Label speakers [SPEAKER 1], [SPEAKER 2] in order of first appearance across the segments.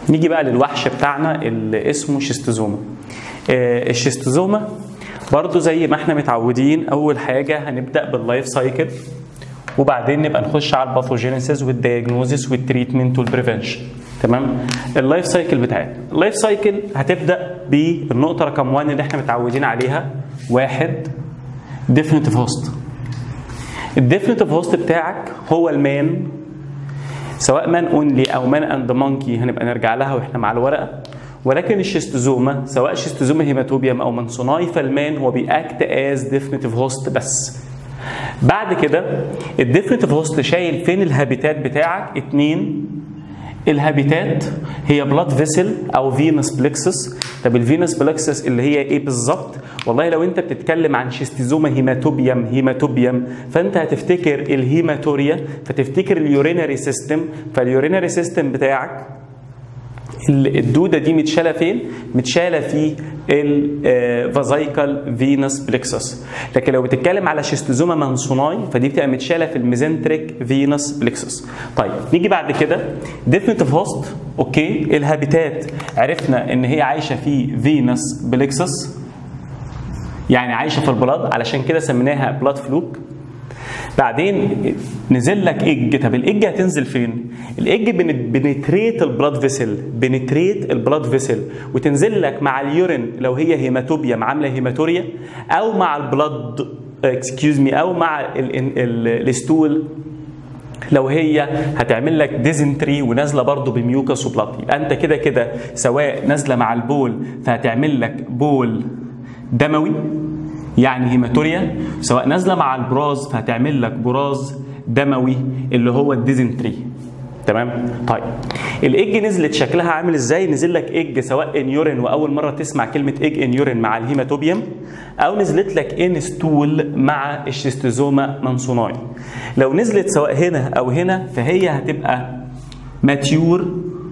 [SPEAKER 1] نيجي بقى للوحش بتاعنا اللي اسمه شيستوزوما آه، الشيستوزوما برضو زي ما احنا متعودين اول حاجه هنبدا باللايف سايكل وبعدين نبقى نخش على الباثوجينيسيس والدياجنوزيس والتريتمنت والبريفنشن تمام اللايف سايكل بتاعتنا اللايف سايكل هتبدا بالنقطه رقم 1 اللي احنا متعودين عليها واحد ديفينيتيف هوست الديفينيتيف هوست بتاعك هو المان سواء مان اونلي او مان اند مونكي هنبقى نرجع لها واحنا مع الورقه ولكن الشيستوزوما سواء شيستوزوما هيماتوبيوم او منسوناي فالمان هو بيأكت از ديفينيتيف هوست بس بعد كده الديفينيتيف هوست شايل فين الهابيتات بتاعك اتنين الهابيتات هي بلاد فيسل او فينس بلكسس طب الفينس بلكسس اللي هي ايه بالظبط والله لو انت بتتكلم عن شيستيزوما هيماتوبيوم هيماتوبيوم فانت هتفتكر الهيماتوريا فتفتكر اليورينري سيستم فاليورينري سيستم بتاعك الدوده دي متشاله فين؟ متشاله في الفازايكال فينس بلكسس لكن لو بتتكلم على شيستوزوما مانسوناي فدي بتبقى متشاله في الميزنتريك فينس بلكسس طيب نيجي بعد كده ديفينيتيف هوست اوكي الهابيتات عرفنا ان هي عايشه في فينس بلكسس يعني عايشه في البلاد علشان كده سميناها بلاد فلوك بعدين نزل لك ايج طب الايج هتنزل فين؟ الايج بنتريت البلاد فيسل بنتريت البلاد فيسل وتنزل لك مع اليورين لو هي هيماتوبيا عامله هيماتوريا او مع البلاد اكسكيوز مي او مع ال ال الستول لو هي هتعمل لك ديزنتري ونازله برضه بميوكس وبلاد يبقى انت كده كده سواء نازله مع البول فهتعمل لك بول دموي يعني هيماتوريا سواء نازله مع البراز فهتعمل لك براز دموي اللي هو الديزنتري تمام طيب الايج نزلت شكلها عامل ازاي نزل لك ايج سواء ان يورين واول مره تسمع كلمه ايج ان يورين مع الهيماتوبيوم او نزلت لك ان ستول مع الشيستوزوما مانسوناي لو نزلت سواء هنا او هنا فهي هتبقى ماتيور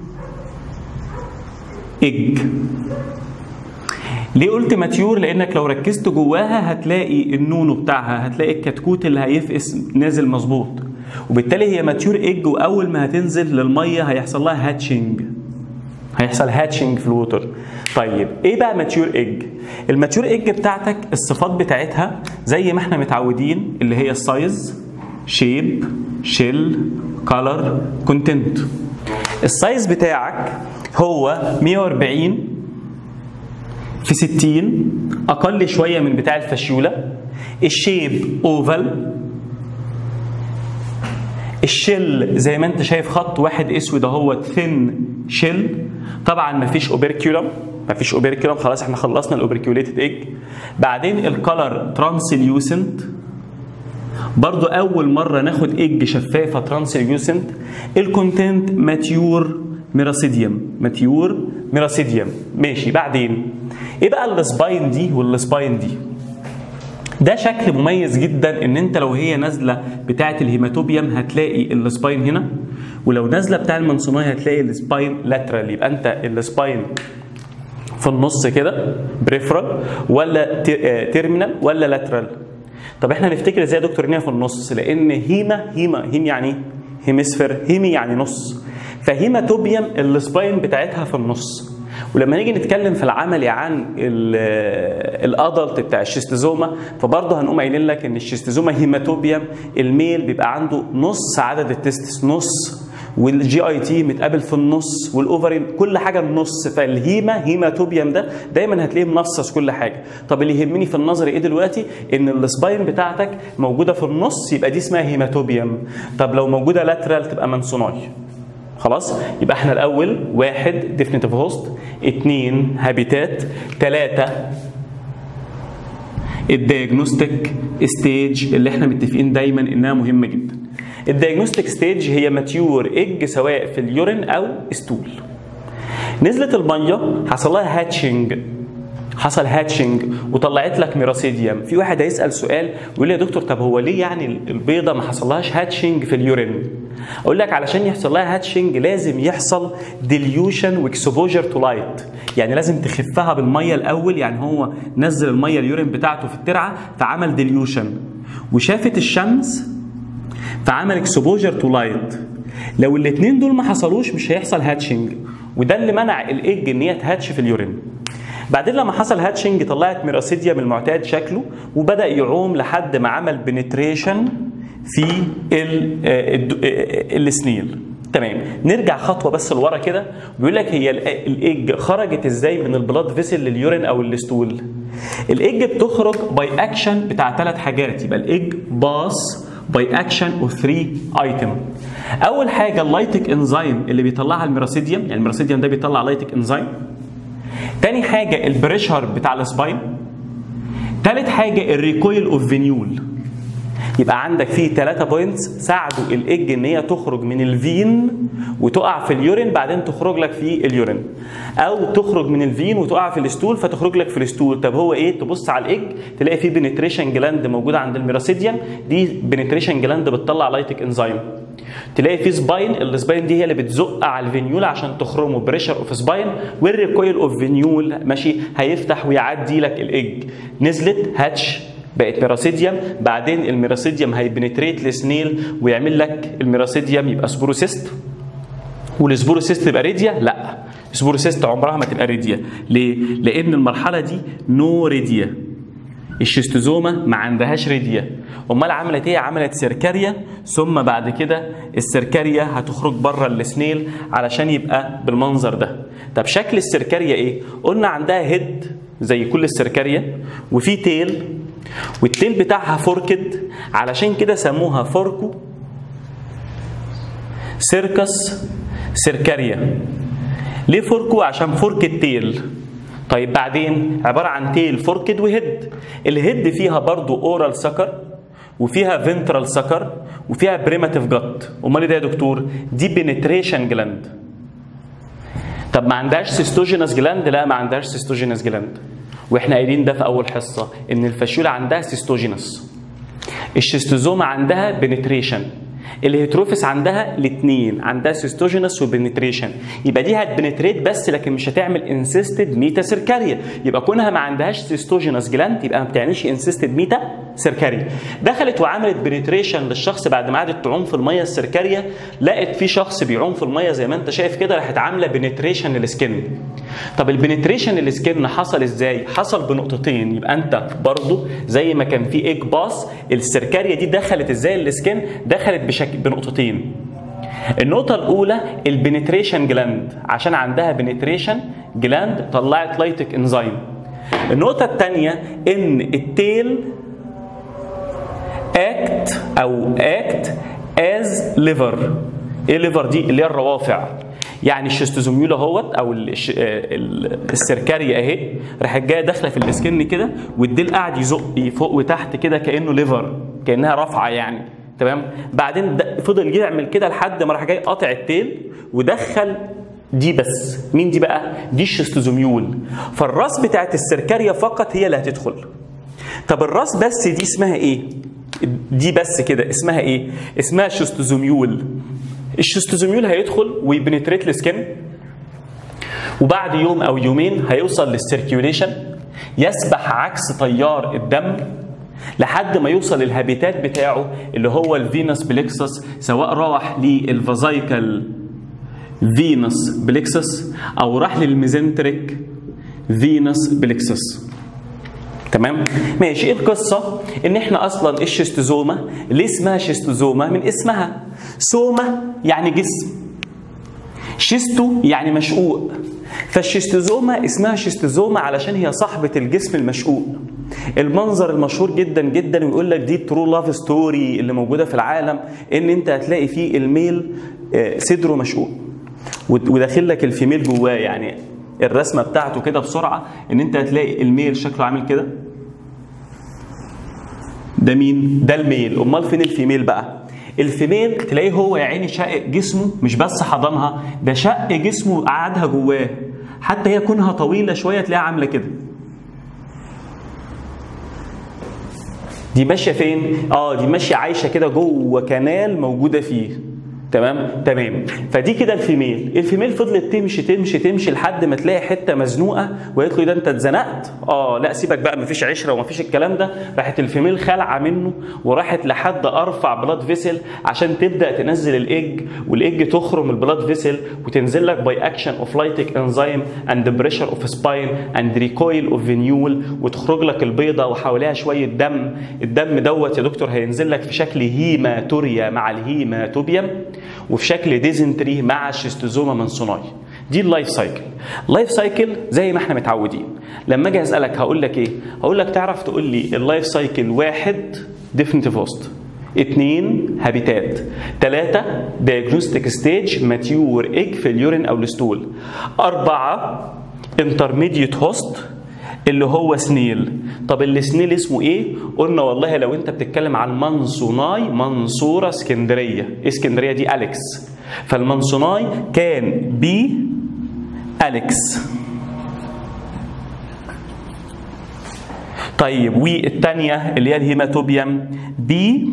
[SPEAKER 1] ايج ليه قلت ماتيور لانك لو ركزت جواها هتلاقي النونو بتاعها هتلاقي الكتكوت اللي هيفقس نازل مظبوط وبالتالي هي ماتيور ايج واول ما هتنزل للميه هيحصل لها هاتشنج هيحصل هاتشنج في الووتر طيب ايه بقى ماتيور ايج الماتيور ايج بتاعتك الصفات بتاعتها زي ما احنا متعودين اللي هي السايز شيب شيل كولر كونتنت السايز بتاعك هو 140 في 60 اقل شويه من بتاع الفاشيولا الشيب اوفال الشل زي ما انت شايف خط واحد اسود اهو ثين شل طبعا مفيش اوبركيولم مفيش اوبركيولم خلاص احنا خلصنا الاوبركيوليتد ايج بعدين الكالر ترانسليوسنت برضو اول مره ناخد ايج شفافه ترانسليوسنت الكونتنت ماتيور ميراسيديوم ماتيور ميراسيديوم ماشي بعدين ايه بقى السباين دي والسباين دي ده شكل مميز جدا ان انت لو هي نازله بتاعه الهيماتوبيوم هتلاقي السباين هنا ولو نازله بتاع المنسوناي هتلاقي السباين لاترال يبقى انت السباين في النص كده بريفرال ولا تيرمينال ولا لاترال طب احنا نفتكر ازاي يا دكتور ان هي في النص لان هيما هيما هيم يعني هيمسفير هيمي يعني نص فهيماتوبيوم السباين بتاعتها في النص ولما نيجي نتكلم في العملي عن الادلت بتاع الشيستوزوما فبرضه هنقوم قايلين لك ان الشيستوزوما هيماتوبيوم الميل بيبقى عنده نص عدد التستس نص والجي اي تي متقابل في النص والاوفرين كل حاجه النص فالهيما هيماتوبيوم ده دايما هتلاقيه منصص كل حاجه طب اللي يهمني في النظر ايه دلوقتي ان السباين بتاعتك موجوده في النص يبقى دي اسمها هيماتوبيوم طب لو موجوده لاترال تبقى منسوناي خلاص يبقى احنا الاول واحد ديفينيتيف هوست اثنين هابيتات ثلاثة الدياجنوستيك ستيج اللي احنا متفقين دايما انها مهمه جدا الدياجنوستيك ستيج هي ماتيور ايج سواء في اليورين او ستول نزلت الميه حصل لها هاتشنج حصل هاتشنج وطلعت لك ميراسيديوم في واحد هيسال سؤال ويقول لي يا دكتور طب هو ليه يعني البيضه ما حصلهاش هاتشنج في اليورين اقول لك علشان يحصل لها هاتشنج لازم يحصل ديليوشن واكسبوجر تو لايت يعني لازم تخفها بالميه الاول يعني هو نزل الميه اليورين بتاعته في الترعه فعمل ديليوشن وشافت الشمس فعمل اكسبوجر تو لايت لو الاثنين دول ما حصلوش مش هيحصل هاتشنج وده اللي منع الايج ان هي تهاتش في اليورين بعدين لما حصل هاتشنج طلعت ميراسيديا من المعتاد شكله وبدا يعوم لحد ما عمل بنتريشن في ال- آه، الد- آه، السنيل تمام نرجع خطوه بس لورا كده بيقول لك هي ال- الايج خرجت ازاي من البلاد فيسل لليورين او الستول الايج بتخرج باي اكشن بتاع ثلاث حاجات يبقى الايج باس باي اكشن اوف 3 ايتم اول حاجه اللايتيك انزيم اللي بيطلعها الميراسيديوم يعني الميراسيديوم ده بيطلع لايتيك انزيم تاني حاجه البريشر بتاع السباين تالت حاجه الريكويل اوف فينيول يبقى عندك فيه ثلاثة بوينتس ساعدوا الايج ان هي تخرج من الفين وتقع في اليورين بعدين تخرج لك في اليورين او تخرج من الفين وتقع في الستول فتخرج لك في الستول طب هو ايه تبص على الايج تلاقي فيه بنتريشن جلاند موجوده عند الميراسيديان دي بنتريشن جلاند بتطلع لايتيك انزيم تلاقي في سباين السباين دي هي اللي بتزق على الفينيول عشان تخرمه بريشر اوف سباين والريكويل اوف فينيول ماشي هيفتح ويعدي لك الايج نزلت هاتش بقت ميراسيديوم بعدين الميراسيديوم هيبنتريت لسنيل ويعمل لك الميراسيديوم يبقى سبوروسيست والسبوروسيست تبقى ريديا لا سبوروسيست عمرها ما تبقى ريديا ليه لان المرحله دي نو ريديا الشيستوزوما ما عندهاش ريديا امال عملت ايه عملت سيركاريا ثم بعد كده السيركاريا هتخرج بره السنيل علشان يبقى بالمنظر ده طب شكل السيركاريا ايه قلنا عندها هيد زي كل السيركاريا وفي تيل والتيل بتاعها فوركد علشان كده سموها فوركو سيركس سيركاريا ليه فوركو عشان فورك التيل طيب بعدين عباره عن تيل فوركد وهيد الهيد فيها برضو اورال سكر وفيها فنترال سكر وفيها بريماتيف جت امال إيه ده يا دكتور دي بنتريشن جلاند طب ما عندهاش سيستوجينس جلاند لا ما عندهاش سيستوجينس جلاند واحنا قايلين ده في اول حصه ان الفاشيولا عندها سيستوجينس الشيستوزوما عندها بنتريشن الهيتروفيس عندها الاثنين عندها سيستوجينس وبنتريشن يبقى دي هتبنتريت بس لكن مش هتعمل انسيستد ميتا سيركاريا يبقى كونها ما عندهاش سيستوجينس جلاند يبقى ما بتعملش انسيستد ميتا سيركاريا دخلت وعملت بنتريشن للشخص بعد ما قعدت تعوم في الميه السيركاريا لقت في شخص بيعوم في الميه زي ما انت شايف كده راحت عامله بنتريشن للسكن طب البنتريشن للسكن حصل ازاي حصل بنقطتين يبقى انت برضو زي ما كان في ايج باس السيركاريا دي دخلت ازاي السكن دخلت بشكل بنقطتين النقطة الأولى البنتريشن جلاند عشان عندها بنتريشن جلاند طلعت لايتك انزيم النقطة الثانية إن التيل اكت أو اكت از ليفر ايه ليفر دي اللي هي الروافع يعني الشيستوزوميولا اهوت او الش- ال- السركاريا اهي راحت جايه داخله في السكن كده والديل قاعد يزق فوق وتحت كده كانه ليفر كانها رافعه يعني تمام بعدين ده فضل يعمل كده لحد ما راح جاي قاطع التيل ودخل دي بس مين دي بقى دي الشيستوزوميول فالراس بتاعت السركاريا فقط هي اللي هتدخل طب الراس بس دي اسمها ايه دي بس كده اسمها ايه اسمها شيستوزوميول الشيستوزوميول هيدخل ويبنتريت السكن وبعد يوم او يومين هيوصل للسيركيوليشن يسبح عكس تيار الدم لحد ما يوصل للهابيتات بتاعه اللي هو الفينوس بليكسس سواء راح للفازايكال فينوس بليكسس او راح للميزنتريك فينوس بليكسس تمام ماشي ايه القصه ان احنا اصلا الشيستوزوما ليه اسمها شيستوزوما من اسمها سوما يعني جسم شيستو يعني مشقوق فالشيستوزوما اسمها شيستوزوما علشان هي صاحبة الجسم المشقوق المنظر المشهور جدا جدا ويقول لك دي ترو لاف ستوري اللي موجودة في العالم ان انت هتلاقي فيه الميل آه، صدره مشقوق ود- وداخل لك الفيميل جواه يعني الرسمة بتاعته كده بسرعة ان انت هتلاقي الميل شكله عامل كده ده مين؟ ده الميل، امال فين الفيميل بقى؟ الفيميل تلاقيه هو يا عيني شق جسمه مش بس حضنها ده شق جسمه وقعدها جواه حتى هي كونها طويله شويه تلاقيها عامله كده دي ماشيه فين؟ اه دي ماشيه عايشه كده جوه كنال موجوده فيه تمام تمام فدي كده الفيميل الفيميل فضلت تمشي تمشي تمشي لحد ما تلاقي حته مزنوقه وقالت له ده انت اتزنقت اه لا سيبك بقى مفيش عشره ومفيش الكلام ده راحت الفيميل خلعه منه وراحت لحد ارفع بلاد فيسل عشان تبدا تنزل الايج والايج تخرم البلاد فيسل وتنزل لك باي اكشن اوف لايتيك انزيم اند بريشر اوف سباين اند ريكويل اوف فينيول وتخرج لك البيضه وحواليها شويه دم الدم دوت يا دكتور هينزل لك في شكل هيماتوريا مع الهيماتوبيوم وفي شكل ديزنتري مع الشيستوزوما منصوناي دي اللايف سايكل اللايف سايكل زي ما احنا متعودين لما اجي اسالك هقول لك ايه هقول لك تعرف تقول لي اللايف سايكل واحد ديفينيتيف هوست اثنين هابيتات ثلاثة diagnostic ستيج ماتيور ايج في اليورين او الستول أربعة انترميديت هوست اللي هو سنيل طب السنيل اسمه ايه قلنا والله لو انت بتتكلم عن منصوناي منصوره اسكندريه إيه اسكندريه دي اليكس فالمنصوناي كان بي اليكس طيب والثانيه اللي هي الهيماتوبيوم بي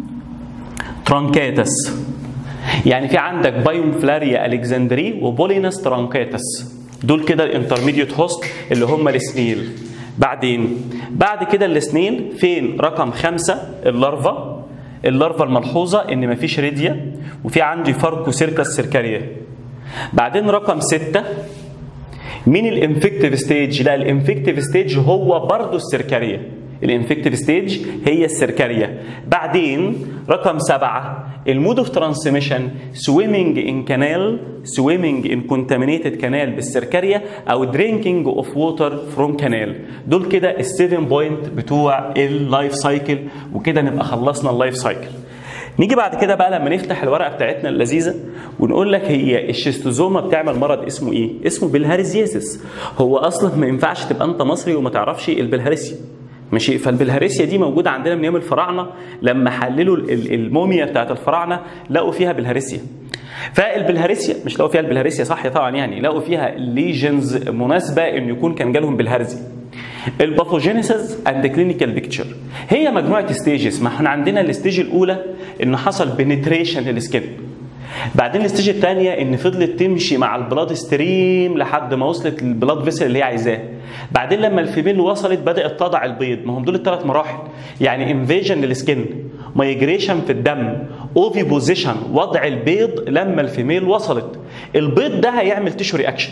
[SPEAKER 1] ترانكاتس يعني في عندك بايومفلاريا الكسندري وبولينس ترانكاتس دول كده الانترميديت هوست اللي هم السنيل بعدين بعد كده السنيل فين رقم خمسة اللارفا اللارفا الملحوظة ان مفيش ريديا وفي عندي فاركو سيركس سيركاريا بعدين رقم ستة مين الانفكتيف ستيج؟ لا الانفكتيف ستيج هو برضه السيركاريا الانفكتيف ستيج هي السيركاريا بعدين رقم سبعة المود اوف ترانسميشن سويمنج ان كانال سويمنج ان كونتامينيتد كانال بالسيركاريا او درينكينج اوف ووتر فروم كانال دول كده السيفن بوينت بتوع اللايف سايكل وكده نبقى خلصنا اللايف سايكل نيجي بعد كده بقى لما نفتح الورقه بتاعتنا اللذيذه ونقول لك هي الشيستوزوما بتعمل مرض اسمه ايه؟ اسمه بالهارزياسيس هو اصلا ما ينفعش تبقى انت مصري وما تعرفش البلهارسيا ماشي فالبلهارسيا دي موجوده عندنا من ايام الفراعنه لما حللوا الموميا بتاعت الفراعنه لقوا فيها بالهارسيا فالبلهارسيا مش لقوا فيها البلهارسيا صح طبعا يعني لقوا فيها ليجنز مناسبه ان يكون كان جالهم بالهرزي الباثوجينيسيس اند كلينيكال بيكتشر هي مجموعه ستيجز ما احنا عندنا الستيج الاولى ان حصل بنتريشن للسكن بعدين الستيج الثانيه ان فضلت تمشي مع البلاد ستريم لحد ما وصلت للبلاد فيسل اللي هي عايزاه بعدين لما الفيميل وصلت بدات تضع البيض ما هم دول الثلاث مراحل يعني انفيجن للسكن مايجريشن في الدم اوفي بوزيشن وضع البيض لما الفيميل وصلت البيض ده هيعمل تيشو رياكشن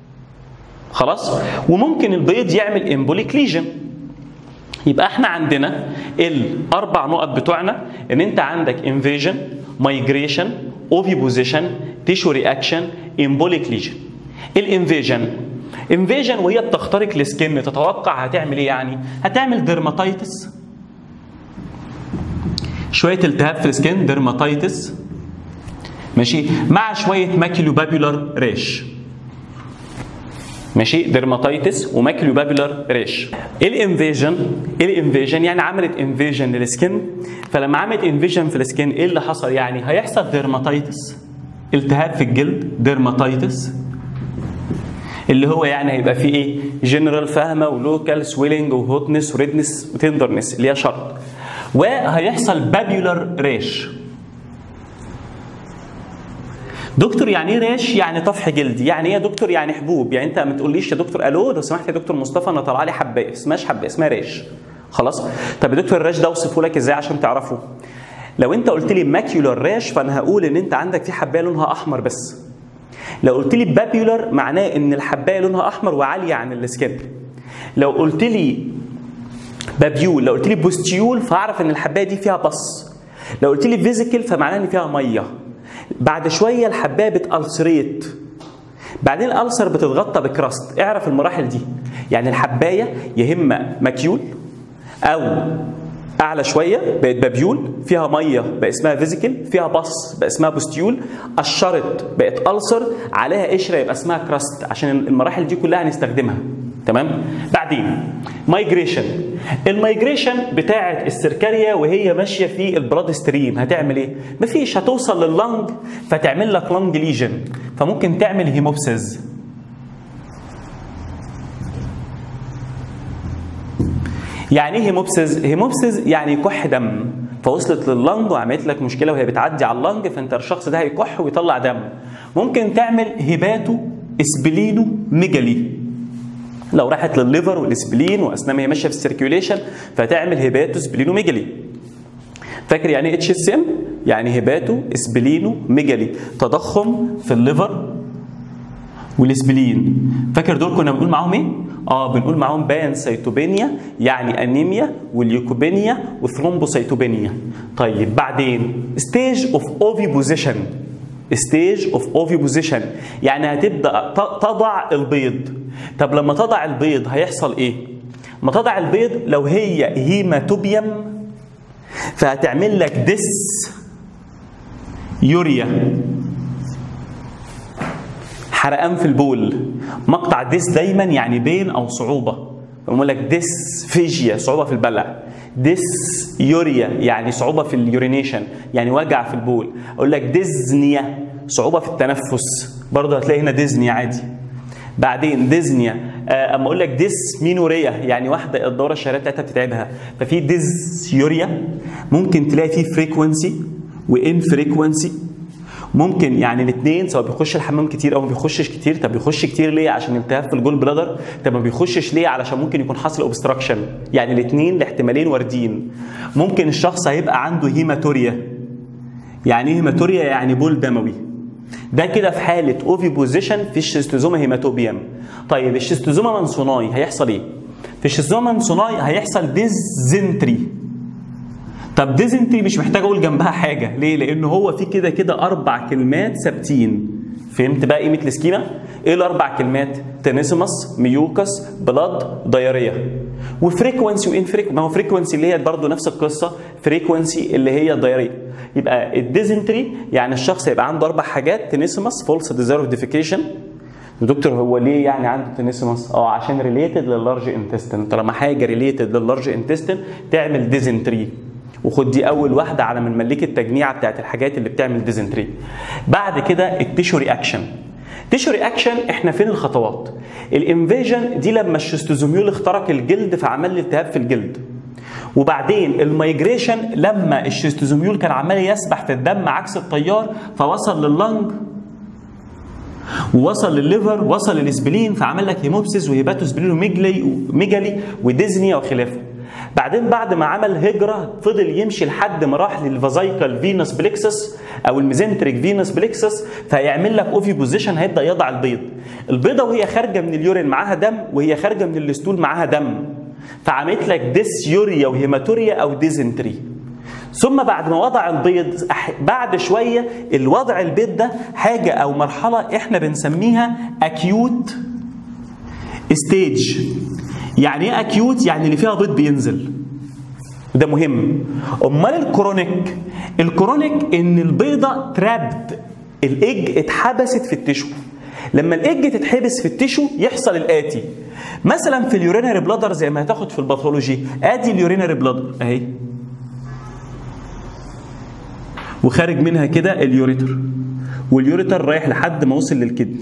[SPEAKER 1] خلاص وممكن البيض يعمل امبوليك ليجن يبقى احنا عندنا الاربع نقط بتوعنا ان انت عندك انفيجن مايجريشن اوفي بوزيشن تيشو رياكشن امبوليك ليجن الانفيجن انفيجن وهي بتخترق السكن تتوقع هتعمل ايه يعني هتعمل ديرماتيتس شويه التهاب في السكن ديرماتيتس ماشي مع شويه ماكيلو بابيولار ريش ماشي ديرماتيتس وماكيلو بابيولار ريش الانفيجن الانفيجن يعني عملت انفيجن للسكن فلما عملت انفيجن في السكن ايه اللي حصل يعني هيحصل ديرماتيتس التهاب في الجلد ديرماتيتس اللي هو يعني هيبقى فيه ايه جنرال فاهمه ولوكال سويلنج وهوتنس وريدنس وتندرنس اللي هي شرط وهيحصل بابيولار ريش دكتور يعني ايه ريش؟ يعني طفح جلدي، يعني ايه يا دكتور؟ يعني حبوب، يعني انت ما تقوليش يا دكتور الو لو سمحت يا دكتور مصطفى انا طالع لي حبايه، اسمهاش حبايه اسمها ريش. خلاص؟ طب يا دكتور الريش ده اوصفه لك ازاي عشان تعرفه؟ لو انت قلت لي ماكيولار ريش فانا هقول ان انت عندك في حبايه لونها احمر بس. لو قلت لي بابيولار معناه ان الحبايه لونها احمر وعاليه عن السكن. لو قلت لي بابيول، لو قلت لي بوستيول فاعرف ان الحبايه دي فيها بص. لو قلت لي فيزيكال فمعناه ان فيها ميه. بعد شويه الحبايه بتالسريت بعدين الالسر بتتغطى بكراست اعرف المراحل دي يعني الحبايه يا اما مكيول او اعلى شويه بقت بابيول فيها ميه بقى اسمها فيزيكال فيها بص بقى اسمها بوستيول قشرت بقت السر عليها قشره يبقى اسمها كراست عشان المراحل دي كلها هنستخدمها تمام بعدين مايجريشن المايجريشن بتاعه السركاريا وهي ماشيه في البلاد ستريم هتعمل ايه مفيش هتوصل لللنج فتعمل لك لنج ليجن فممكن تعمل هيموبسيس يعني ايه هيموبسيس هيموبسيس يعني كح دم فوصلت لللنج وعملت لك مشكله وهي بتعدي على اللنج فانت الشخص ده هيكح ويطلع دم ممكن تعمل هباتو اسبلينو ميجالي لو راحت للليفر والاسبلين واثناء ما هي ماشيه في السيركيوليشن فتعمل هباتو اسبلينو ميجالي فاكر يعني ايه اتش اس ام يعني هباتو اسبلينو ميجالي تضخم في الليفر والاسبلين فاكر دول كنا بنقول معاهم ايه اه بنقول معاهم بانسيتوبينيا يعني انيميا واليوكوبينيا وثرومبوسيتوبينيا طيب بعدين ستيج اوف اوفي بوزيشن ستيج اوف اوفي بوزيشن يعني هتبدا تضع البيض طب لما تضع البيض هيحصل ايه لما تضع البيض لو هي هيماتوبيوم فهتعمل لك ديس يوريا حرقان في البول مقطع ديس دايما يعني بين او صعوبه بقول لك ديس فيجيا صعوبه في البلع ديس يوريا يعني صعوبه في اليورينيشن يعني وجع في البول اقول لك ديزنيا صعوبه في التنفس برضه هتلاقي هنا ديزنيا عادي بعدين ديزنيا آه، اما اقول لك ديسمينوريا يعني واحده الدوره الشهريه بتاعتها بتتعبها ففي ديزيوريا ممكن تلاقي فيه فريكونسي وان فريكونسي ممكن يعني الاثنين سواء بيخش الحمام كتير او ما بيخشش كتير طب بيخش كتير ليه عشان التهاب في الجول بلادر طب ما بيخشش ليه علشان ممكن يكون حاصل اوبستراكشن يعني الاثنين الاحتمالين واردين ممكن الشخص هيبقى عنده هيماتوريا يعني ايه هيماتوريا يعني بول دموي ده كده في حاله اوفي بوزيشن في الشيستوزوما هيماتوبيوم طيب الشيستوزوما منسوناي هيحصل ايه في الشيستوزوما منسوناي هيحصل ديزنتري طب ديزنتري مش محتاج اقول جنبها حاجه ليه لان هو في كده كده اربع كلمات ثابتين فهمت بقى قيمه السكيما ايه الاربع كلمات تنسمس ميوكس بلاد دايريا وفريكونسي وان فريك ما هو فريكونسي اللي هي برضه نفس القصه فريكونسي اللي هي دايريا يبقى الديزنتري يعني الشخص يبقى عنده اربع حاجات تنسمس فولس ديزيرف ديفيكيشن دكتور هو ليه يعني عنده تنسمس؟ اه عشان ريليتد لللارج انتستين طالما حاجه ريليتد لللارج انتستين تعمل ديزنتري وخد دي اول واحده على من ملك التجميعه بتاعت الحاجات اللي بتعمل ديزنتري بعد كده التيشو رياكشن تيشو رياكشن احنا فين الخطوات الانفيجن دي لما الشستوزوميول اخترق الجلد فعمل لي التهاب في الجلد وبعدين المايجريشن لما الشستوزوميول كان عمال يسبح في الدم عكس التيار فوصل لللنج ووصل للليفر وصل للاسبلين فعمل لك هيموبسيس وهيباتوسبلين وميجلي وميجالي وديزنيا وخلافه بعدين بعد ما عمل هجرة فضل يمشي لحد ما راح للفازايكال فينوس بليكسس او الميزنتريك فينوس بليكسس فيعمل لك اوفي بوزيشن هيبدا يضع البيض البيضه وهي خارجه من اليورين معاها دم وهي خارجه من الاستول معاها دم فعملت لك ديسيوريا وهيماتوريا او ديزنتري ثم بعد ما وضع البيض بعد شويه الوضع البيض ده حاجه او مرحله احنا بنسميها اكيوت ستيج يعني ايه اكيوت يعني اللي فيها بيض بينزل وده مهم امال الكرونيك الكرونيك ان البيضه ترابد الايج اتحبست في التشو لما الايج تتحبس في التشو يحصل الاتي مثلا في اليورينري بلادر زي ما هتاخد في الباثولوجي ادي اليورينري بلادر اهي وخارج منها كده اليوريتر واليوريتر رايح لحد ما وصل للكدني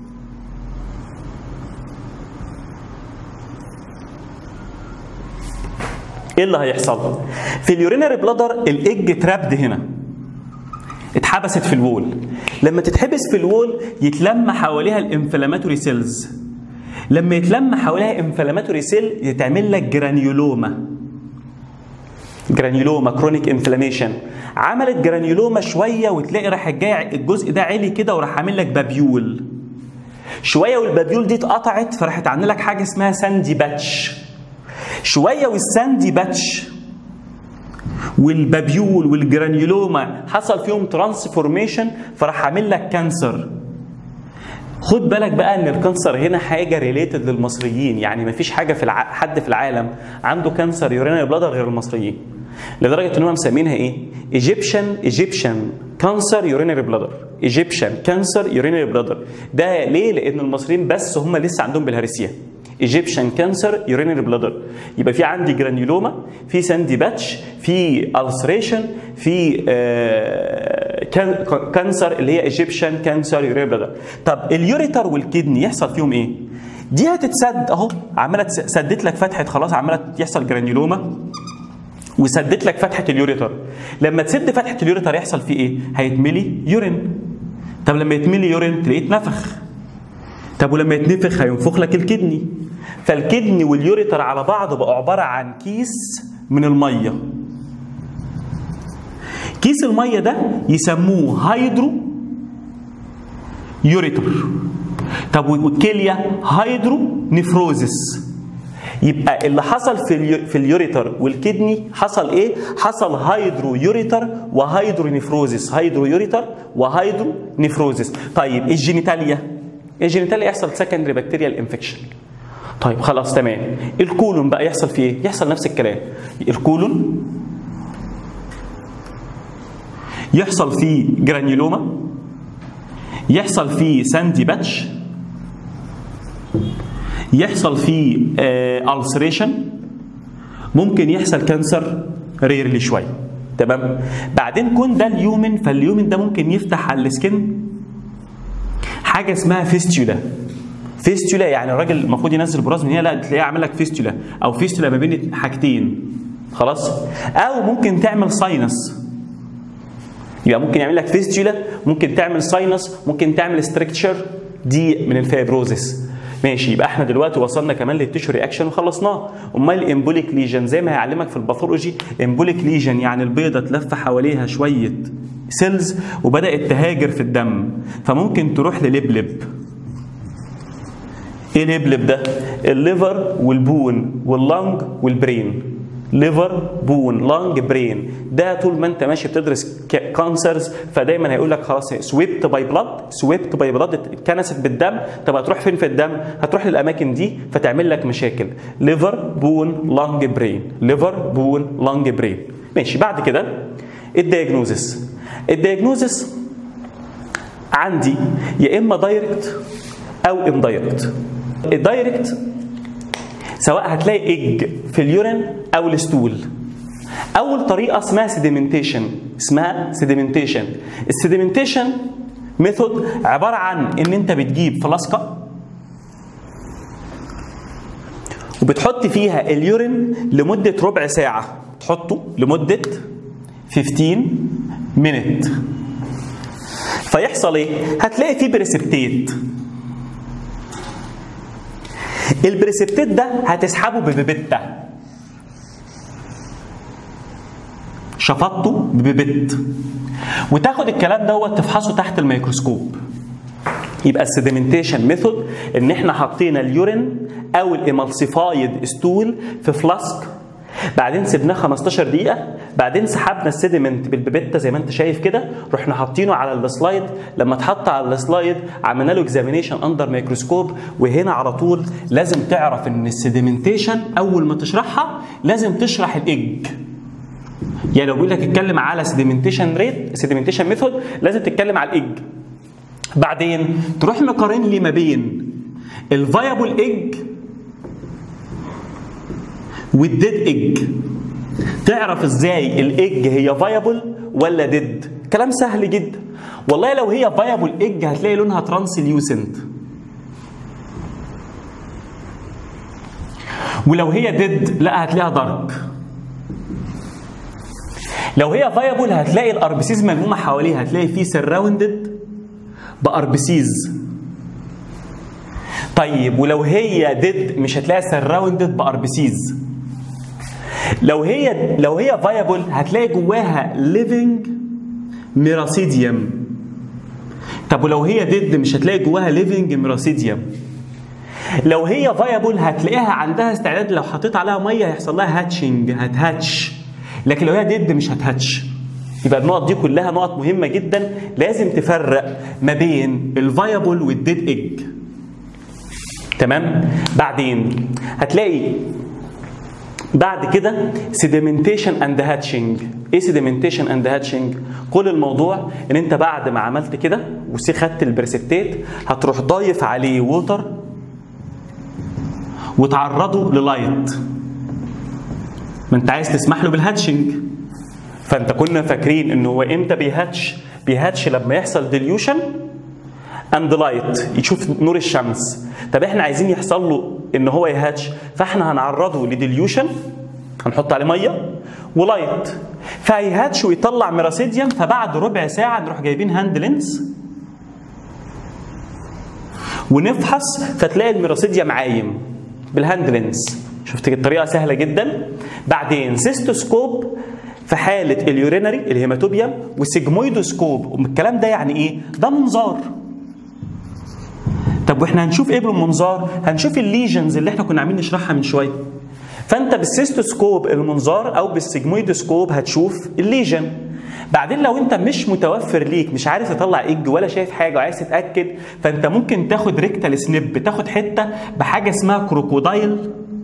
[SPEAKER 1] ايه اللي هيحصل؟ في اليورينري بلادر الايج ترابد هنا اتحبست في الوول لما تتحبس في الوول يتلم حواليها الانفلاماتوري سيلز لما يتلم حواليها انفلاماتوري سيل يتعمل لك جرانيولوما جرانيولوما كرونيك انفلاميشن عملت جرانيولوما شويه وتلاقي راح جاي الجزء ده عالي كده وراح عامل لك بابيول شويه والبابيول دي اتقطعت فراحت عامله لك حاجه اسمها ساندي باتش شويه والساندي باتش والبابيول والجرانيولوما حصل فيهم ترانسفورميشن فراح عامل لك كانسر خد بالك بقى ان الكانسر هنا حاجه ريليتد للمصريين يعني مفيش حاجه في الع... حد في العالم عنده كانسر يورينري بلادر غير المصريين لدرجه ان هم مسمينها ايه ايجيبشن ايجيبشن كانسر يورينري بلادر ايجيبشن كانسر يورينري بلادر ده ليه لان المصريين بس هم لسه عندهم بالهارسيا ايجيبشن كانسر يورينري بلادر يبقى في عندي جرانيولوما في ساندي باتش في السريشن في آه كانسر اللي هي ايجيبشن كانسر يورينري بلادر طب اليوريتر والكدني يحصل فيهم ايه دي هتتسد اهو عماله سدت لك فتحه خلاص عماله يحصل جرانيولوما وسدت لك فتحه اليوريتر لما تسد فتحه اليوريتر يحصل فيه ايه هيتملي يورين طب لما يتملي يورين تلاقيه اتنفخ طب ولما يتنفخ هينفخ لك الكدني فالكدني واليوريتر على بعض بقوا عباره عن كيس من الميه كيس الميه ده يسموه هيدرو يوريتر طب والكليه هيدرو نفروزس يبقى اللي حصل في اليو- في اليوريتر والكدني حصل ايه؟ حصل هيدرو يوريتر وهيدرو نفروزس هيدرو يوريتر وهيدرو نفروزس طيب الجينيتاليا الجينيتاليا يحصل سكندري بكتيريال انفكشن طيب خلاص تمام الكولون بقى يحصل فيه ايه؟ يحصل نفس الكلام الكولون يحصل فيه جرانيولوما يحصل فيه ساندي باتش يحصل فيه ألسريشن ممكن يحصل كانسر ريرلي شويه تمام بعدين كون ده اليومن فاليومن ده ممكن يفتح على السكن حاجه اسمها فيستولا فيستولا يعني الراجل المفروض ينزل براز من هنا لا تلاقيه عامل لك فيستولا او فيستولا ما بين حاجتين خلاص او ممكن تعمل ساينس يبقى ممكن يعمل لك فيستولا ممكن تعمل ساينس ممكن تعمل ستركتشر دي من الفيبروزس ماشي يبقى احنا دلوقتي وصلنا كمان للتيشو رياكشن وخلصناه امال الامبوليك ليجن زي ما هيعلمك في الباثولوجي امبوليك ليجن يعني البيضه تلف حواليها شويه سيلز وبدات تهاجر في الدم فممكن تروح للبلب ايه لبلب ده الليفر والبون واللنج والبرين ليفر بون لانج برين ده طول ما انت ماشي بتدرس كانسرز فدايما هيقول لك خلاص سويبت باي بلاد سويبت باي بلاد اتكنست بالدم طب هتروح فين في الدم هتروح للاماكن دي فتعمل لك مشاكل ليفر بون لانج برين ليفر بون لانج برين ماشي بعد كده الدياجنوزس الدياجنوزس عندي يا اما دايركت او اندايركت الدايركت سواء هتلاقي ايج في اليورين او الستول اول طريقه اسمها سيديمنتيشن اسمها سيديمنتيشن السيديمنتيشن ميثود عباره عن ان انت بتجيب فلاسكه وبتحط فيها اليورين لمده ربع ساعه تحطه لمده 15 مينت فيحصل ايه هتلاقي فيه بريسبتيت البريسبتيت ده هتسحبه ببيبتا شفطته ببيبت وتاخد الكلام دوت تفحصه تحت الميكروسكوب يبقى السيديمنتيشن ميثود ان احنا حطينا اليورين او الامالسيفايد ستول في فلاسك بعدين سيبناه 15 دقيقة بعدين سحبنا السيديمنت بالبيبتا زي ما انت شايف كده رحنا حاطينه على السلايد لما اتحط على السلايد عملنا له اكزامينيشن اندر ميكروسكوب وهنا على طول لازم تعرف ان السيديمنتيشن اول ما تشرحها لازم تشرح الايج يعني لو بيقول لك اتكلم على سيديمنتيشن ريت سيديمنتيشن ميثود لازم تتكلم على الايج بعدين تروح مقارن لي ما بين الفايبل ايج والديد ايج تعرف ازاي الايج هي فايبل ولا ديد كلام سهل جدا والله لو هي فايبل ايج هتلاقي لونها ترانسليوسنت ولو هي ديد لا هتلاقيها دارك لو هي فايبل هتلاقي الاربسيز ملمومه حواليها هتلاقي فيه سراوندد باربسيز طيب ولو هي ديد مش هتلاقي سراوندد باربسيز لو هي لو هي فايبل هتلاقي جواها ليفنج ميراسيديوم طب ولو هي ديد مش هتلاقي جواها ليفنج ميراسيديوم لو هي فايبل هتلاقيها عندها استعداد لو حطيت عليها ميه هيحصل لها هاتشنج هتهاتش لكن لو هي ديد مش هتهاتش يبقى النقط دي كلها نقط مهمه جدا لازم تفرق ما بين الفايبل والديد ايج تمام بعدين هتلاقي بعد كده سيديمنتيشن اند هاتشنج ايه سيديمنتيشن اند هاتشنج كل الموضوع ان انت بعد ما عملت كده وسي خدت البريسبتات هتروح ضايف عليه ووتر وتعرضه للايت ما انت عايز تسمح له بالهاتشنج فانت كنا فاكرين ان هو امتى بيهاتش بيهاتش لما يحصل ديليوشن اند لايت يشوف نور الشمس طب احنا عايزين يحصل له ان هو يهاتش فاحنا هنعرضه لديليوشن هنحط عليه ميه ولايت فهيهاتش ويطلع ميراسيديوم فبعد ربع ساعه نروح جايبين هاند لينس ونفحص فتلاقي الميراسيديوم عايم بالهاند لينس شفت الطريقه سهله جدا بعدين سيستوسكوب في حاله اليورينري الهيماتوبيوم وسيجمويدوسكوب الكلام ده يعني ايه ده منظار طب واحنا هنشوف ايه بالمنظار هنشوف الليجنز اللي احنا كنا عاملين نشرحها من شويه فانت بالسيستوسكوب المنظار او بالسيجمويدوسكوب هتشوف الليجن بعدين لو انت مش متوفر ليك مش عارف تطلع ايج ولا شايف حاجه وعايز تتاكد فانت ممكن تاخد ريكتال سنيب تاخد حته بحاجه اسمها كروكودايل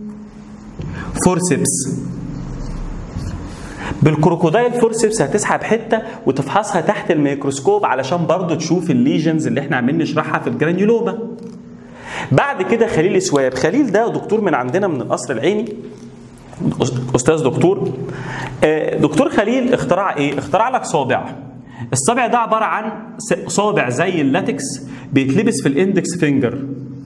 [SPEAKER 1] فورسبس بالكروكودايل فورسبس هتسحب حته وتفحصها تحت الميكروسكوب علشان برضو تشوف الليجنز اللي احنا عاملين نشرحها في الجرانيولوما بعد كده خليل سواب خليل ده دكتور من عندنا من القصر العيني استاذ دكتور دكتور خليل اخترع ايه اخترع لك صابع الصابع ده عباره عن صابع زي اللاتكس بيتلبس في الاندكس فينجر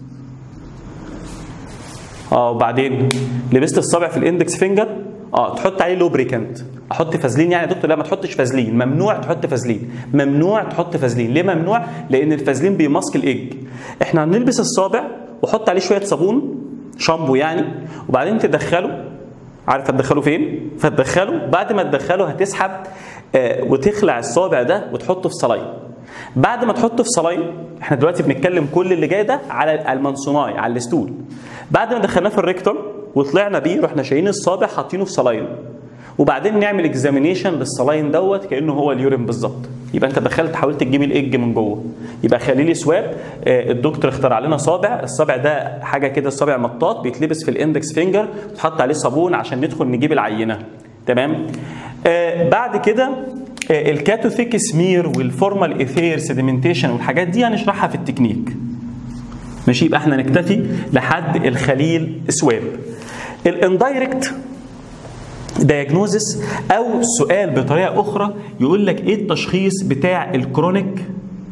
[SPEAKER 1] اه وبعدين لبست الصابع في الاندكس فينجر اه تحط عليه لوبريكانت احط فازلين يعني يا دكتور لا ما تحطش فازلين ممنوع تحط فازلين ممنوع تحط فازلين ليه ممنوع لان الفازلين بيماسك الايج احنا هنلبس الصابع وحط عليه شويه صابون شامبو يعني وبعدين تدخله عارف هتدخله فين فتدخله بعد ما تدخله هتسحب آه وتخلع الصابع ده وتحطه في صلاين بعد ما تحطه في صلاين احنا دلوقتي بنتكلم كل اللي جاي ده على المنصوناي على الستول بعد ما دخلناه في الريكتوم وطلعنا بيه رحنا شايلين الصابع حاطينه في صلاين وبعدين نعمل اكزامينيشن للصلاين دوت كانه هو اليورين بالظبط يبقى انت دخلت حاولت تجيب الايج من جوه يبقى خليل سواب الدكتور اخترع لنا صابع الصابع ده حاجه كده صابع مطاط بيتلبس في الاندكس فينجر وتحط عليه صابون عشان ندخل نجيب العينه تمام آه بعد كده آه الكاتوثيك سمير والفورمال ايثير سيديمنتيشن والحاجات دي هنشرحها في التكنيك ماشي يبقى احنا نكتفي لحد الخليل سواب الاندايركت دايجنوزس او سؤال بطريقه اخرى يقول لك ايه التشخيص بتاع الكرونيك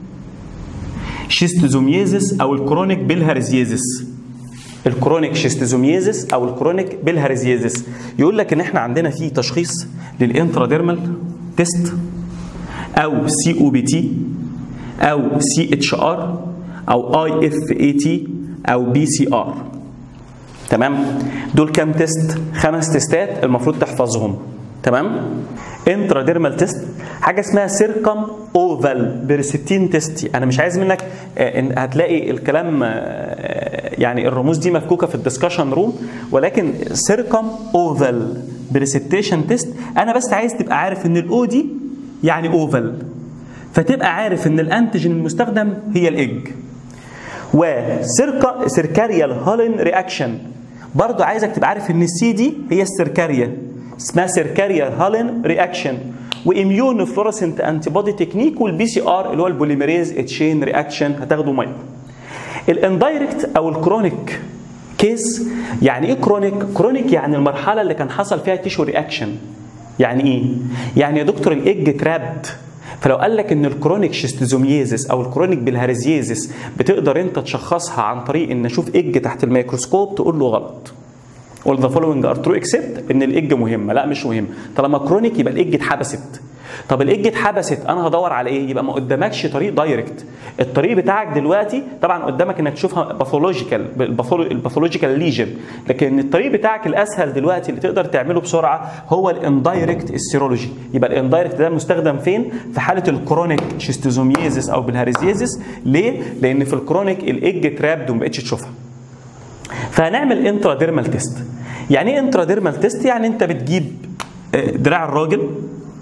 [SPEAKER 1] شيستوزوميزس او الكرونيك بالهارزيزس الكرونيك شيستوزوميزس او الكرونيك بالهارزيزس يقول لك ان احنا عندنا في تشخيص للانتراديرمال تيست او سي او بي تي او سي اتش ار او اي اف اي تي او بي سي ار تمام دول كام تيست خمس تيستات المفروض تحفظهم تمام انتراديرمال تيست حاجه اسمها سيركم اوفال بريستين تيست انا مش عايز منك هتلاقي الكلام يعني الرموز دي مفكوكه في الدسكشن روم ولكن سيركم اوفال بريستيشن تيست انا بس عايز تبقى عارف ان الاو دي يعني اوفال فتبقى عارف ان الانتيجين المستخدم هي الايج وسيركا سيركاريال هولين رياكشن برضو عايزك تبقى عارف ان السي دي هي السيركاريا اسمها سيركاريال هولين رياكشن واميون فلورسنت انتي بودي تكنيك والبي سي ار اللي هو البوليميريز تشين رياكشن هتاخده ميه الاندايركت او الكرونيك كيس يعني ايه كرونيك كرونيك يعني المرحله اللي كان حصل فيها تيشو رياكشن يعني ايه يعني يا دكتور الايج ترابد فلو قال لك ان الكرونيك شيستوزوميزيس او الكرونيك بالهارزيزيس بتقدر انت تشخصها عن طريق ان اشوف ايج تحت الميكروسكوب تقول له غلط all the following are true except ان الايج مهمه لا مش مهم طالما كرونيك يبقى الايج اتحبست طب الايج اتحبست انا هدور على ايه يبقى ما قدامكش طريق دايركت الطريق بتاعك دلوقتي طبعا قدامك انك تشوفها باثولوجيكال الباثولوجيكال ليجن لكن الطريق بتاعك الاسهل دلوقتي اللي تقدر تعمله بسرعه هو الاندايركت السيرولوجي يبقى الاندايركت ده مستخدم فين في حاله الكرونيك شيستوزوميزيس او بالهارزيزيس ليه لان في الكرونيك الايج ترابد وما بقتش تشوفها فهنعمل انتراديرمال تيست يعني ايه انتراديرمال تيست يعني انت بتجيب دراع الراجل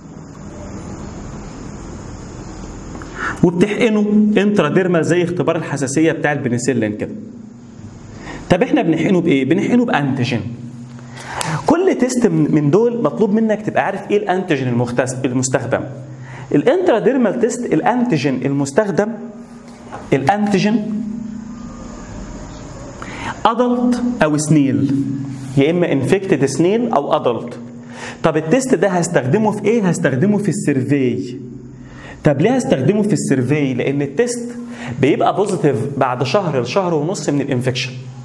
[SPEAKER 1] وبتحقنه انتراديرمال زي اختبار الحساسيه بتاع البنسلين كده طب احنا بنحقنه بايه بنحقنه بانتيجين كل تيست من دول مطلوب منك تبقى عارف ايه الانتيجين المستخدم الانتراديرمال تيست الانتيجين المستخدم الانتيجين ادلت او سنيل يا اما انفكتد سنيل او ادلت طب التيست ده هستخدمه في ايه هستخدمه في السيرفي طب ليه هستخدمه في السيرفي لان التيست بيبقى بوزيتيف بعد شهر لشهر ونص من الانفكشن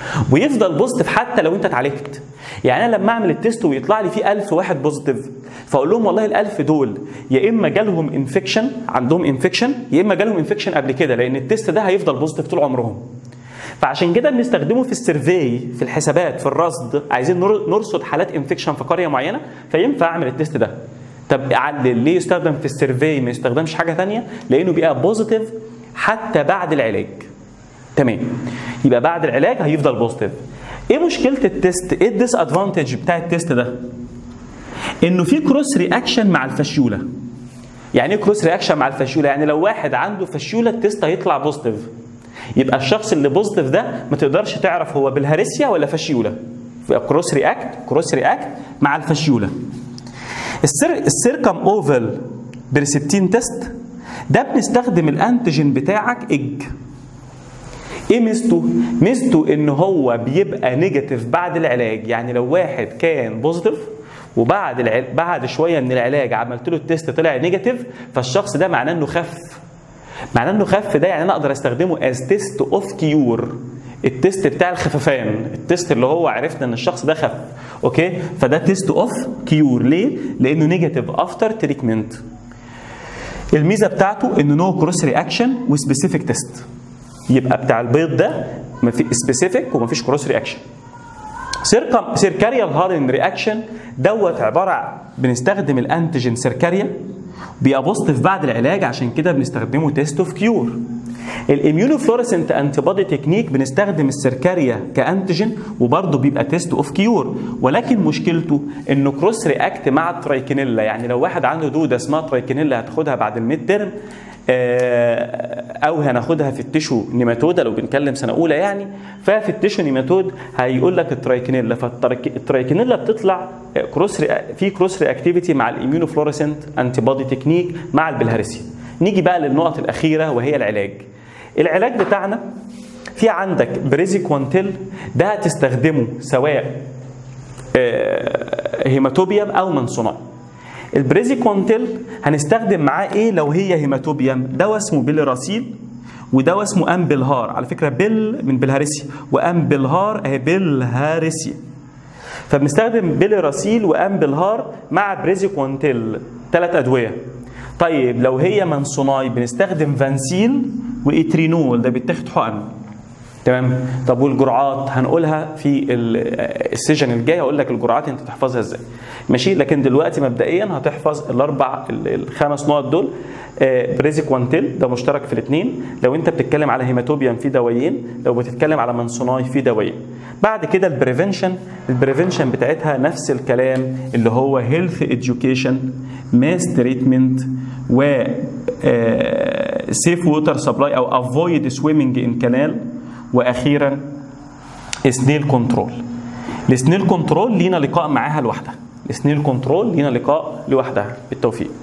[SPEAKER 1] ويفضل بوزيتيف حتى لو انت اتعالجت يعني انا لما اعمل التيست ويطلع لي فيه 1000 واحد بوزيتيف فاقول لهم والله ال 1000 دول يا اما جالهم انفكشن عندهم انفكشن يا اما جالهم انفكشن قبل كده لان التيست ده هيفضل بوزيتيف طول عمرهم فعشان كده بنستخدمه في السيرفي في الحسابات في الرصد عايزين نرصد حالات انفكشن في قريه معينه فينفع اعمل التيست ده طب علل ليه يستخدم في السيرفي ما يستخدمش حاجه ثانيه لانه بيبقى بوزيتيف حتى بعد العلاج تمام يبقى بعد العلاج هيفضل بوزيتيف ايه مشكله التيست ايه الديس ادفانتج بتاع التيست ده انه في كروس رياكشن مع الفشيوله يعني ايه كروس رياكشن مع الفشيوله يعني لو واحد عنده فشيوله التيست هيطلع بوزيتيف يبقى الشخص اللي بوزيتيف ده ما تقدرش تعرف هو بالهارسيا ولا فشيوله كروس رياكت كروس رياكت مع الفشيوله السير السيركم اوفال بريسبتين تيست ده بنستخدم الانتيجين بتاعك اج ايه ميزته؟ ميزته ان هو بيبقى نيجاتيف بعد العلاج يعني لو واحد كان بوزيتيف وبعد العل... بعد شويه من العلاج عملت له التيست طلع نيجاتيف فالشخص ده معناه انه خف معناه انه خف ده يعني انا اقدر استخدمه از تيست اوف كيور التيست بتاع الخففان التيست اللي هو عرفنا ان الشخص ده خف اوكي فده تيست اوف كيور ليه لانه نيجاتيف افتر تريتمنت الميزه بتاعته انه نو كروس رياكشن وسبيسيفيك تيست يبقى بتاع البيض ده ما في سبيسيفيك وما فيش كروس رياكشن سيركم سيركاريال هارن رياكشن دوت عباره عن بنستخدم الانتيجين سيركاريا بيبقى بوزيتيف بعد العلاج عشان كده بنستخدمه تيست اوف كيور الاميونوفلوريسنت انتي بودي تكنيك بنستخدم السيركاريا كانتيجين وبرضه بيبقى تيست اوف كيور ولكن مشكلته انه كروس رياكت مع الترايكينيلا يعني لو واحد عنده دوده اسمها ترايكينيلا هتاخدها بعد الميد ترم او هناخدها في التشو نيماتودا لو بنتكلم سنه اولى يعني ففي التشو نيماتود هيقول لك الترايكينيلا فالترايكينيلا بتطلع كروس في كروس رياكتيفيتي مع الاميونوفلوريسنت انتي بودي تكنيك مع البلهارسيا نيجي بقى للنقط الاخيره وهي العلاج العلاج بتاعنا في عندك بريزيكوانتيل ده هتستخدمه سواء هيماتوبيوم او منصوناي البريزيكوانتيل هنستخدم معاه ايه لو هي هيماتوبيوم دواء اسمه بيلراسيل ودواء اسمه امبلهار على فكره بيل من بلهارسيا وامبلهار اهي بلهارسيا فبنستخدم بيلراسيل وامبلهار مع بريزيكوانتيل ثلاث ادويه طيب لو هي منصوناي بنستخدم فانسيل واترينول ده بيتاخد حقن تمام طب والجرعات هنقولها في السيجن الجاي هقول لك الجرعات انت تحفظها ازاي ماشي لكن دلوقتي مبدئيا هتحفظ الاربع الخمس نقط دول بريزيكوانتيل ده مشترك في الاثنين لو انت بتتكلم على هيماتوبيان في دوايين لو بتتكلم على منصوناي في دوايين بعد كده البريفنشن البريفنشن بتاعتها نفس الكلام اللي هو هيلث اديوكيشن ماس تريتمنت و سيف ووتر سبلاي او افويد سويمنج ان كانال واخيرا سنيل كنترول السنيل كنترول لينا لقاء معاها لوحدها السنيل كنترول لينا لقاء لوحدها بالتوفيق